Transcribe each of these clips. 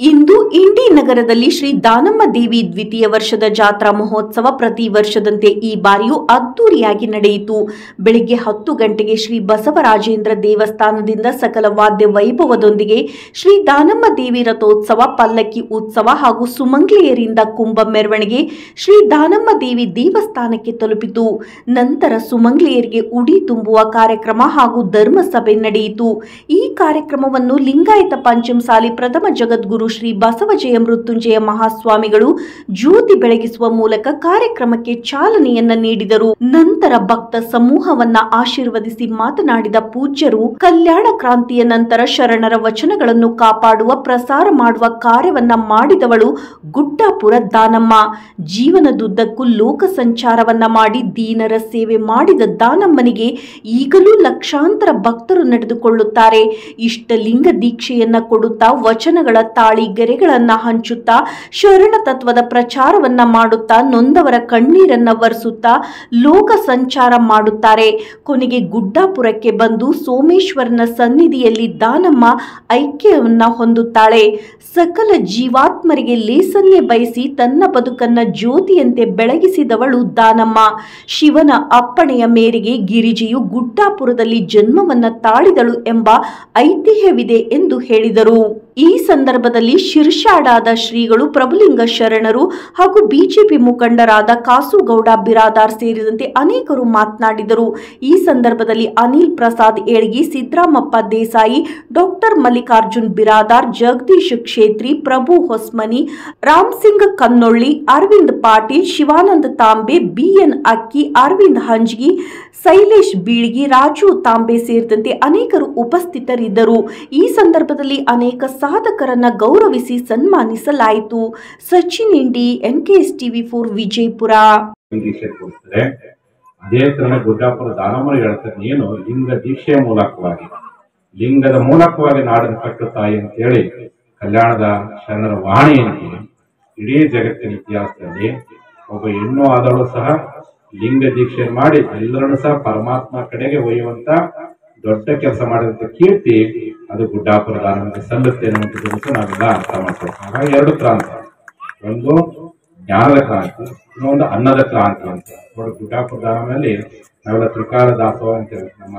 ಇಂದು ಇಂಡಿ ನಗರದಲ್ಲಿ ಶ್ರೀ ದಾನಮ್ಮ ದೇವಿ ದ್ವಿತೀಯ ವರ್ಷದ ಜಾತ್ರಾ ಮಹೋತ್ಸವ ಪ್ರತಿ ವರ್ಷದಂತೆ ಈ ಬಾರಿಯೂ ಅದ್ದೂರಿಯಾಗಿ ನಡೆಯಿತು ಬೆಳಿಗ್ಗೆ ಹತ್ತು ಗಂಟೆಗೆ ಶ್ರೀ ಬಸವರಾಜೇಂದ್ರ ದೇವಸ್ಥಾನದಿಂದ ಸಕಲ ವಾದ್ಯ ವೈಭವದೊಂದಿಗೆ ಶ್ರೀ ದಾನಮ್ಮ ದೇವಿ ರಥೋತ್ಸವ ಪಲ್ಲಕ್ಕಿ ಉತ್ಸವ ಹಾಗೂ ಸುಮಂಗ್ಲಿಯರಿಂದ ಕುಂಭ ಮೆರವಣಿಗೆ ಶ್ರೀ ದಾನಮ್ಮ ದೇವಿ ದೇವಸ್ಥಾನಕ್ಕೆ ತಲುಪಿತು ನಂತರ ಸುಮಂಗ್ಲಿಯರಿಗೆ ಉಡಿ ತುಂಬುವ ಕಾರ್ಯಕ್ರಮ ಹಾಗೂ ಧರ್ಮಸಭೆ ನಡೆಯಿತು ಈ ಕಾರ್ಯಕ್ರಮವನ್ನು ಲಿಂಗಾಯತ ಪಂಚಮಸಾಲಿ ಪ್ರಥಮ ಜಗದ್ಗುರು ಶ್ರೀ ಬಸವಜಯ ಮೃತ್ಯುಂಜಯ ಮಹಾಸ್ವಾಮಿಗಳು ಜ್ಯೋತಿ ಬೆಳಗಿಸುವ ಮೂಲಕ ಕಾರ್ಯಕ್ರಮಕ್ಕೆ ಚಾಲನೆಯನ್ನ ನೀಡಿದರು ನಂತರ ಭಕ್ತ ಸಮೂಹವನ್ನ ಆಶೀರ್ವದಿಸಿ ಮಾತನಾಡಿದ ಪೂಜ್ಯರು ಕಲ್ಯಾಣ ಕ್ರಾಂತಿಯ ನಂತರ ಶರಣರ ವಚನಗಳನ್ನು ಕಾಪಾಡುವ ಪ್ರಸಾರ ಮಾಡುವ ಕಾರ್ಯವನ್ನ ಮಾಡಿದವಳು ಗುಡ್ಡಾಪುರ ದಾನಮ್ಮ ಜೀವನದುದ್ದಕ್ಕೂ ಲೋಕ ಸಂಚಾರವನ್ನ ಮಾಡಿ ದೀನರ ಸೇವೆ ಮಾಡಿದ ದಾನಮ್ಮನಿಗೆ ಈಗಲೂ ಲಕ್ಷಾಂತರ ಭಕ್ತರು ನಡೆದುಕೊಳ್ಳುತ್ತಾರೆ ಇಷ್ಟಲಿಂಗ ದೀಕ್ಷೆಯನ್ನ ಕೊಡುತ್ತಾ ವಚನಗಳ ತಾಳಿ ಗೆರೆಗಳನ್ನ ಹಂಚುತ್ತಾ ಶರಣ ತತ್ವದ ಪ್ರಚಾರವನ್ನ ಮಾಡುತ್ತಾ ನೊಂದವರ ಕಣ್ಣೀರನ್ನ ಒರೆಸುತ್ತಾ ಲೋಕ ಸಂಚಾರ ಮಾಡುತ್ತಾರೆ ಕೊನೆಗೆ ಗುಡ್ಡಾಪುರಕ್ಕೆ ಬಂದು ಸೋಮೇಶ್ವರನ ಸನ್ನಿಧಿಯಲ್ಲಿ ದಾನಮ್ಮ ಐಕ್ಯವನ್ನ ಹೊಂದುತ್ತಾಳೆ ಸಕಲ ಜೀವಾತ್ಮರಿಗೆ ಲೇಸನ್ನೇ ಬಯಸಿ ತನ್ನ ಬದುಕನ್ನ ಜ್ಯೋತಿಯಂತೆ ಬೆಳಗಿಸಿದವಳು ದಾನಮ್ಮ ಶಿವನ ಅಪ್ಪಣೆಯ ಮೇರೆಗೆ ಗಿರಿಜೆಯು ಗುಡ್ಡಾಪುರದಲ್ಲಿ ಜನ್ಮವನ್ನ ತಾಳಿದಳು ಎಂಬ ಐತಿಹ್ಯವಿದೆ ಎಂದು ಹೇಳಿದರು ಈ ಸಂದರ್ಭದಲ್ಲಿ ಶಿರ್ಷಾಡಾದ ಶ್ರೀಗಳು ಪ್ರಭುಲಿಂಗ ಶರಣರು ಹಾಗೂ ಬಿಜೆಪಿ ಮುಖಂಡರಾದ ಕಾಸುಗೌಡ ಬಿರಾದಾರ್ ಸೇರಿದಂತೆ ಅನೇಕರು ಮಾತನಾಡಿದರು ಈ ಸಂದರ್ಭದಲ್ಲಿ ಅನಿಲ್ ಪ್ರಸಾದ್ ಏಳ್ಗಿ ಸಿದ್ದರಾಮಪ್ಪ ದೇಸಾಯಿ ಡಾಕ್ಟರ್ ಮಲ್ಲಿಕಾರ್ಜುನ್ ಬಿರಾದಾರ್ ಜಗದೀಶ್ ಕ್ಷೇತ್ರಿ ಪ್ರಭು ಹೊಸ್ಮನಿ ರಾಮ್ ಸಿಂಗ್ ಕನ್ನೊಳ್ಳಿ ಅರವಿಂದ್ ಪಾಟೀಲ್ ಶಿವಾನಂದ ತಾಂಬೆ ಬಿಎನ್ ಅಕ್ಕಿ ಅರವಿಂದ್ ಹಂಜ್ಗಿ ಶೈಲೇಶ್ ಬೀಳ್ಗಿ ರಾಜು ತಾಂಬೆ ಸೇರಿದಂತೆ ಅನೇಕರು ಉಪಸ್ಥಿತರಿದ್ದರು ಈ ಸಂದರ್ಭದಲ್ಲಿ ಅನೇಕ ಸಾಧಕರನ್ನ ಗೌರವಿಸಿ ಸನ್ಮಾನಿಸಲಾಯಿತು Sachin Indi NKS TV four Vijayapura ದೀಕ್ಷೆ ಕೊಡ್ತಾರೆ ಅದೇ ತರ ಗುಡ್ಡಾಪುರ ದಾನಮ್ಮರು ಹೇಳ್ತಾರೆ ನೀನು ಲಿಂಗ ದೀಕ್ಷೆಯ ಮೂಲಕವಾಗಿ ಲಿಂಗದ ಮೂಲಕವಾಗಿ ನಾಡನ್ನು ಕಟ್ಟು ತಾಯಿ ಅಂತೇಳಿ ಕಲ್ಯಾಣದ ಶರಣರ ವಾಣಿ ಅಂತ ಇಡೀ ಜಗತ್ತಿನ ಇತಿಹಾಸದಲ್ಲಿ ಒಬ್ಬ ಹೆಣ್ಣು ಆದವಳು ಸಹ ಲಿಂಗ ದೀಕ್ಷೆ ಮಾಡಿ ಎಲ್ಲರನ್ನು ಸಹ ಪರಮಾತ್ಮ ಕಡೆಗೆ ಒಯ್ಯುವಂತ ದೊಡ್ಡ ಕೆಲಸ ಮಾಡಿದಂತ ಕೀರ್ತಿ ಅದು ಗುಡ್ಡಾಪುರ ದಾನಕ್ಕೆ ಸಲ್ಲುತ್ತೆ ಅನ್ನುವಂಥದ್ದು ಸಹ ನಾವೆಲ್ಲ ಅರ್ಥ ಮಾಡ್ಕೊಳ್ತೀವಿ ಹಾಗಾಗಿ ಎರಡು ಕ್ರಾಂತ ಒಂದು ಜ್ಞಾನದ ಕ್ರಾಂತಿ ಇನ್ನೊಂದು ಅನ್ನದ ಕ್ರಾಂತಿ ಅಂತ ನೋಡಿ ಗುಡ್ಡಾಪುರ ಧಾಮದಲ್ಲಿ ನಾವೆಲ್ಲ ತ್ರಿಕಾಲ ದಾಸೋಹ ಅಂತ ಹೇಳಿ ನಮ್ಮ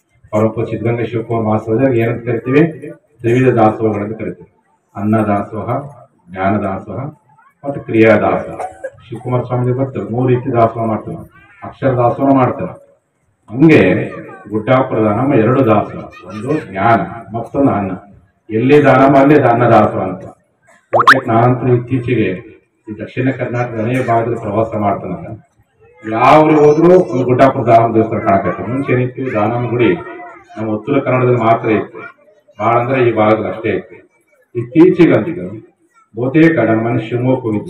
ಪರಮ ಸಿದ್ಧಗಂಗಾ ಶಿವಕುಮಾರ ಮಹಾಸಭಾದಾಗ ಏನಂತ ಕರಿತೀವಿ ತ್ರಿವಿಧ ದಾಸೋಹಗಳನ್ನು ಕರಿತೀವಿ ಅನ್ನ ದಾಸೋಹ ಜ್ಞಾನ ದಾಸೋಹ ಮತ್ತು ಕ್ರಿಯಾ ದಾಸೋಹ ಶಿವಕುಮಾರ ಸ್ವಾಮಿ ಗೊತ್ತು ಮೂರು ರೀತಿ ದಾಸೋಹ ಮಾಡ್ತಾರೆ ಅಕ್ಷರ ದಾಸೋಹ ಮಾಡ್ತಾರೆ ಹಂಗೆ ಗುಡ್ಡಾಪುರ ದಾನಮ್ಮ ಎರಡು ದಾಸೋಹ ಒಂದು ಜ್ಞಾನ ಮತ್ತೊಂದು ಅನ್ನ ಎಲ್ಲಿ ದಾನಮ್ಮ ಅಲ್ಲಿ ಅನ್ನ ದಾಸೋಹ ಅಂತ ಬಹುತೇಕ ನಾನಂತೂ ಇತ್ತೀಚೆಗೆ ಈ ದಕ್ಷಿಣ ಕರ್ನಾಟಕದ ಅನೇಕ ಭಾಗದಲ್ಲಿ ಪ್ರವಾಸ ಮಾಡ್ತಾನಲ್ಲ ಯಾವ ಊರಿಗೆ ಹೋದ್ರು ಒಂದು ಗುಡ್ಡಾಪುರ ದಾನಮ್ಮ ದೇವಸ್ಥಾನ ಕಾಣಕತ್ತೆ ಮುಂಚೆ ಏನಿತ್ತು ದಾನಮ್ಮ ಗುಡಿ ನಮ್ಮ ಉತ್ತರ ಕನ್ನಡದಲ್ಲಿ ಮಾತ್ರ ಇತ್ತು ಭಾಳ ಅಂದ್ರೆ ಈ ಭಾಗದಲ್ಲಿ ಅಷ್ಟೇ ಇತ್ತು ಇತ್ತೀಚೆಗೆ ಅಂತಿದ್ರು ಬಹುತೇಕ ನಮ್ಮ ಮನೆ ಶಿವಮೊಗ್ಗ ಹೋಗಿದ್ವಿ